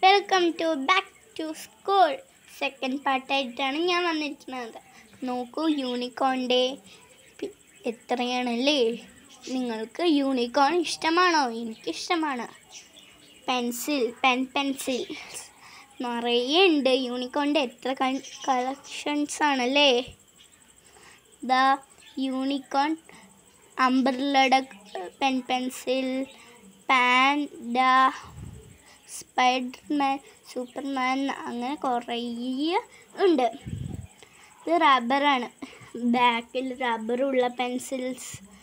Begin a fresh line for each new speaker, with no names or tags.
welcome to back to school second പാർട്ടായിട്ടാണ് ഞാൻ വന്നിരിക്കുന്നത് നോക്കൂ യൂണിക്കോണിൻ്റെ എത്രയാണല്ലേ നിങ്ങൾക്ക് യൂണിക്കോൺ ഇഷ്ടമാണോ എനിക്കിഷ്ടമാണ് പെൻസിൽ പെൻ പെൻസിൽ നിറയെ ഉണ്ട് യൂണിക്കോണിൻ്റെ എത്ര കളക്ഷൻസ് ആണല്ലേ ദ യൂണിക്കോൺ അംബ്രലയുടെ pen pencil panda Spiderman Superman അങ്ങനെ കുറേ ഉണ്ട് ഇത് റബ്ബറാണ് ബാക്കിൽ റബ്ബറുള്ള പെൻസിൽസ്